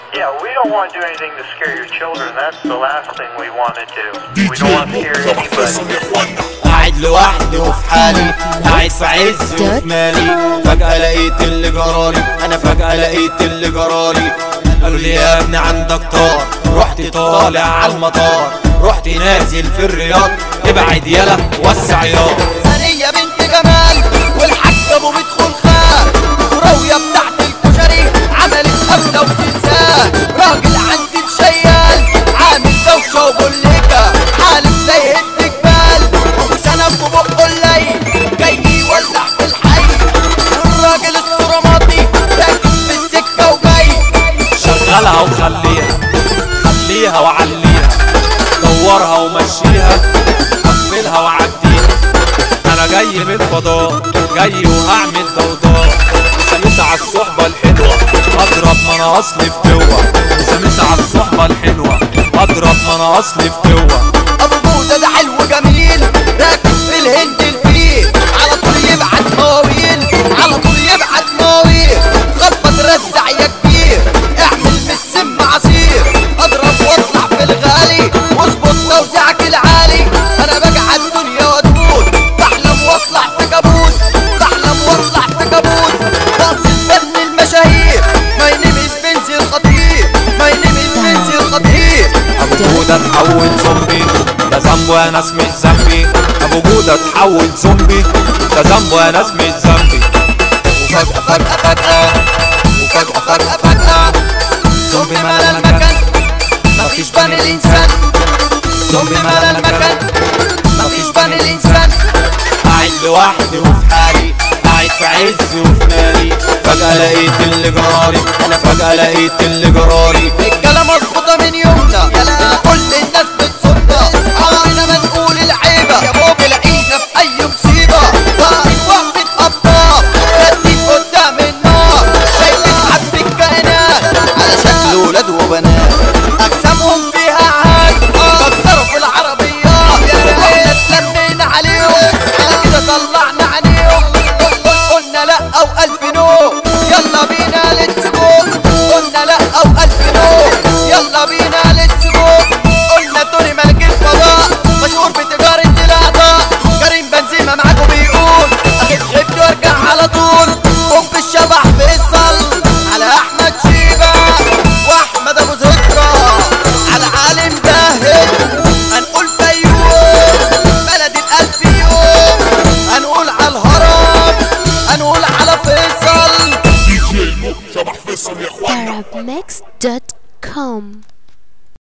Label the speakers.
Speaker 1: Yeah, we don't want to do anything to scare your children. That's the last thing we want to do. We don't want to scare anybody.
Speaker 2: قاعد لوحدي وفي حالي قاعد في عز وفي مالي فجأة لقيت اللي جرالي أنا فجأة لقيت اللي جرالي قالوا لي يا ابني عندك طار رحت طالع على المطار رحت نازل في الرياض ابعد يلا وسع ياض
Speaker 3: ثانية بنت جمال والحاج ابو بيدخل خال وراوية بتاعت الكشري عملت حفلة وزلزال راجل عند الشيال عامل دوشة وبوليكا حالف زي هد جبال وسنف وبقه الليل جاي يولع في الحي والراجل الصراماطي راكب في السكة وجاي
Speaker 2: شغلها وخليها خليها وعليها دورها ومشيها قفلها وعديها انا جاي من الفضاء جاي وهعمل ضوضاء مسامسة على الصحبة الحلوة اضرب ما انا اصلي فتوة مسامسة على الصحبة الحلوة اضرب ما انا اصلي فتوة
Speaker 3: ابو بوده ده حلو جميل راكب في الهند الفيل على طول يبعت مواويل على طول يبعت مواويل خبط رزع يا كبير اعمل بالسم عصير اضرب واطلع في الغالي واظبط توزيعك العالي انا بجعل الدنيا وادوس بحلم واطلع في كابوس بحلم واطلع في كابوس واصل فن المشاهير ما ينمس بنزل خطير ما ينمس بنزل خطير
Speaker 2: ابو جودة اتحول زومبي ده ذنبه يا ناس مش ذنبي ابو جودة اتحول زومبي ده ذنبه يا ناس مش ذنبي
Speaker 3: وفجأة فجأة فجأة وفجأة فجأة فجأة زومبي ملا المكان مفيش بني الإنسان زومبي ملا المكان مفيش بني الإنسان
Speaker 2: قاعد لوحدي وفي حالي قاعد في عز وفي مالي فجأة لقيت اللي جرالي انا فجأة لقيت اللي جرالي
Speaker 3: الرجالة مظبوطة من يومنا يلا كل الناس بتصدنا عمرنا ما نقول العيبة يا بوبي لقينا في أي مصيبة واقفين وقفة أبطال سدين قدام النار شايفين حب الكائنات على شكل ولاد وبنات أجسامهم فيها عاج كسروا في العربيات احنا اتلمينا عليهم على كده طلعنا عينيهم قلنا لا أو ألف نو يلا بينا ليتس جو قلنا لا أو ألف نو يلا بينا ليتس جو قلنا توني ملك الفضاء مشهور بتجارة الأعضاء كريم بنزيما معاكم بيقول أخد خيبتي وارجع على طول قم بالشبح فيصل على أحمد شيبة وأحمد أبو ذكرى على عالم باهت هنقول فيوم بلد الألف يوم هنقول على الهرم هنقول على فيصل
Speaker 4: دي جي مو شبح فيصل يا اخوانا
Speaker 5: arabmix.com